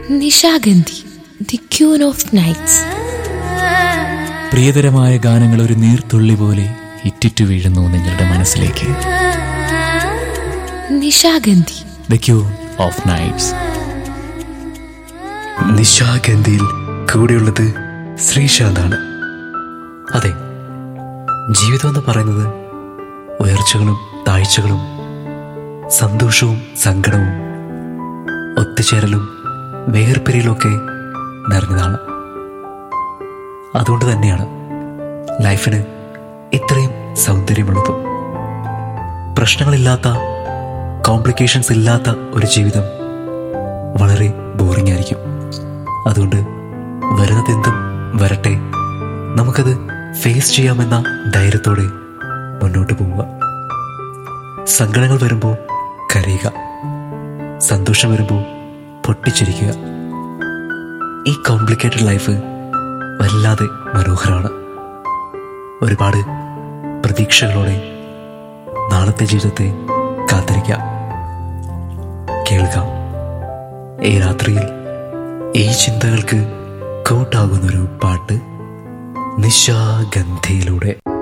Nishagandhi the queen of nights പ്രിയതരമായ ഗാനങ്ങൾ ഒരു നീർത്തുള്ളി പോലെ ഇറ്റിറ്റു വീഴുന്നു നിങ്ങളുടെ മനസ്സിലേക്ക് Nishagandhi the queen of nights നിശാഗന്ധിയിൽ കൂടെയുള്ളത് ശ്രീശാന്താണ് അതെ ജീവിതം എന്ന് പറയുന്നത് ഉയർച്ചകളും താഴ്ചകളും സന്തോഷവും സങ്കടവും ഒത്തുചേരലും വേർപിരിയലൊക്കെ നിറഞ്ഞതാണ് അതുകൊണ്ട് തന്നെയാണ് ലൈഫിന് ഇത്രയും സൗന്ദര്യമുള്ളതും പ്രശ്നങ്ങളില്ലാത്ത കോംപ്ലിക്കേഷൻസ് ഇല്ലാത്ത ഒരു ജീവിതം വളരെ ബോറിംഗ് ആയിരിക്കും അതുകൊണ്ട് വരുന്നതെന്തും വരട്ടെ നമുക്കത് ഫേസ് ചെയ്യാമെന്ന ധൈര്യത്തോടെ മുന്നോട്ട് പോവുക സങ്കടങ്ങൾ വരുമ്പോൾ കരയുക സന്തോഷം വരുമ്പോൾ പൊട്ടിച്ചിരിക്കുക ഈ കോംപ്ലിക്കേറ്റഡ് ലൈഫ് വല്ലാതെ മനോഹരമാണ് ഒരുപാട് പ്രതീക്ഷകളോടെ നാളത്തെ ജീവിതത്തെ കാത്തിരിക്കാം കേൾക്കാം ഈ രാത്രിയിൽ ഈ ചിന്തകൾക്ക് കൂട്ടാകുന്നൊരു പാട്ട് നിശാഗന്ധിയിലൂടെ